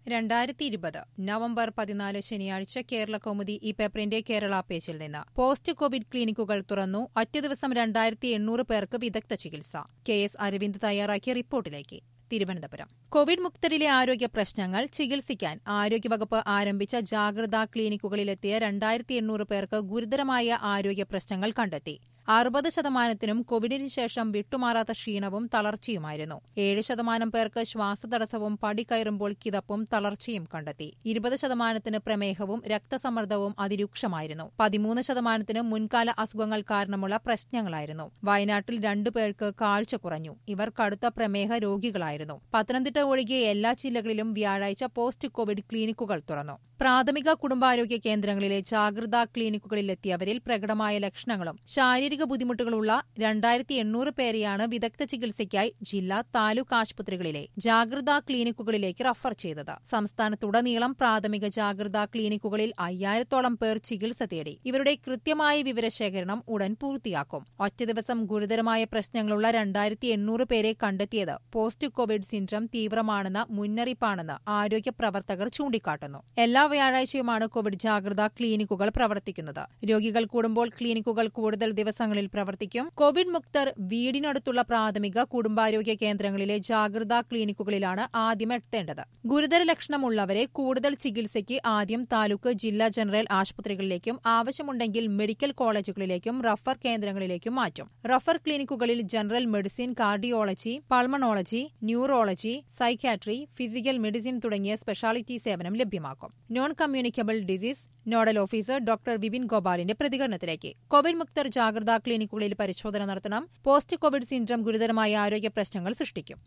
രണ്ടായിരത്തി ഇരുപത് നവംബർ പതിനാല് ശനിയാഴ്ച കേരള കൗമുദി ഈ പേപ്പറിന്റെ കേരള പേജിൽ നിന്ന് പോസ്റ്റ് കോവിഡ് ക്ലിനിക്കുകൾ തുറന്നു ഒറ്റ ദിവസം രണ്ടായിരത്തി എണ്ണൂറ് പേർക്ക് വിദഗ്ധ ചികിത്സ കെ എസ് അരവിന്ദ് തയ്യാറാക്കിയ റിപ്പോർട്ടിലേക്ക് തിരുവനന്തപുരം കോവിഡ് മുക്തരിലെ ആരോഗ്യ പ്രശ്നങ്ങൾ ചികിത്സിക്കാൻ ആരോഗ്യവകുപ്പ് ആരംഭിച്ച ജാഗ്രതാ ക്ലിനിക്കുകളിലെത്തിയ രണ്ടായിരത്തി എണ്ണൂറ് പേർക്ക് ഗുരുതരമായ ആരോഗ്യ പ്രശ്നങ്ങൾ കണ്ടെത്തി അറുപത് ശതമാനത്തിനും കോവിഡിന് ശേഷം വിട്ടുമാറാത്ത ക്ഷീണവും തളർച്ചയുമായിരുന്നു ഏഴ് ശതമാനം പേർക്ക് ശ്വാസതടസ്സവും പടി കയറുമ്പോൾ കിതപ്പും തളർച്ചയും കണ്ടെത്തി ഇരുപത് ശതമാനത്തിന് പ്രമേഹവും രക്തസമ്മർദ്ദവും അതിരൂക്ഷമായിരുന്നു പതിമൂന്ന് ശതമാനത്തിന് മുൻകാല അസുഖങ്ങൾ കാരണമുള്ള പ്രശ്നങ്ങളായിരുന്നു വയനാട്ടിൽ രണ്ടു പേർക്ക് കാഴ്ച കുറഞ്ഞു ഇവർ കടുത്ത പ്രമേഹ രോഗികളായിരുന്നു പത്തനംതിട്ട ഒഴികെ എല്ലാ ജില്ലകളിലും വ്യാഴാഴ്ച പോസ്റ്റ് കോവിഡ് ക്ലിനിക്കുകൾ തുറന്നു പ്രാഥമിക കുടുംബാരോഗ്യ കേന്ദ്രങ്ങളിലെ ജാഗ്രതാ ക്ലിനിക്കുകളിലെത്തിയവരിൽ പ്രകടമായ ലക്ഷണങ്ങളും ശാരീരിക ബുദ്ധിമുട്ടുകളുള്ള രണ്ടായിരത്തി എണ്ണൂറ് പേരെയാണ് വിദഗ്ധ ചികിത്സയ്ക്കായി ജില്ലാ താലൂക്ക് ആശുപത്രികളിലെ ജാഗ്രതാ ക്ലിനിക്കുകളിലേക്ക് റഫർ ചെയ്തത് സംസ്ഥാനത്തുടനീളം പ്രാഥമിക ജാഗ്രതാ ക്ലിനിക്കുകളിൽ അയ്യായിരത്തോളം പേർ ചികിത്സ തേടി ഇവരുടെ കൃത്യമായ വിവരശേഖരണം ഉടൻ പൂർത്തിയാക്കും ഒറ്റ ദിവസം ഗുരുതരമായ പ്രശ്നങ്ങളുള്ള രണ്ടായിരത്തി എണ്ണൂറ് പേരെ കണ്ടെത്തിയത് പോസ്റ്റ് കോവിഡ് സിൻഡ്രം തീവ്രമാണെന്ന മുന്നറിയിപ്പാണെന്ന് ആരോഗ്യ പ്രവർത്തകർ ചൂണ്ടിക്കാട്ടുന്നു എല്ലാ വ്യാഴാഴ്ചയുമാണ് കോവിഡ് ജാഗ്രതാ ക്ലിനിക്കുകൾ പ്രവർത്തിക്കുന്നത് രോഗികൾ കൂടുമ്പോൾ ക്ലിനിക്കുകൾ കൂടുതൽ ദിവസങ്ങളിൽ പ്രവർത്തിക്കും കോവിഡ് മുക്തർ വീടിനടുത്തുള്ള പ്രാഥമിക കുടുംബാരോഗ്യ കേന്ദ്രങ്ങളിലെ ജാഗ്രതാ ക്ലിനിക്കുകളിലാണ് ആദ്യം എത്തേണ്ടത് ഗുരുതര ലക്ഷണമുള്ളവരെ കൂടുതൽ ചികിത്സയ്ക്ക് ആദ്യം താലൂക്ക് ജില്ലാ ജനറൽ ആശുപത്രികളിലേക്കും ആവശ്യമുണ്ടെങ്കിൽ മെഡിക്കൽ കോളേജുകളിലേക്കും റഫർ കേന്ദ്രങ്ങളിലേക്കും മാറ്റും റഫർ ക്ലിനിക്കുകളിൽ general medicine cardiology pulmonology neurology psychiatry physical medicine തുടങ്ങിയ സ്പെഷ്യാലിറ്റി സേവനം ലഭ്യമാക്കും non communicable disease nodal officer doctor Vipin ഗോപാലിന്റെ പ്രതികരണത്തിലേക്ക് കോവിഡ് മുക്തർ ജാഗ്രതാ ക്ലിനിക്കുകളിൽ പരിശോധന നടത്തണം പോസ്റ്റ് കോവിഡ് സിൻഡ്രം ഗുരുതരമായ ആരോഗ്യ പ്രശ്നങ്ങൾ സൃഷ്ടിക്കും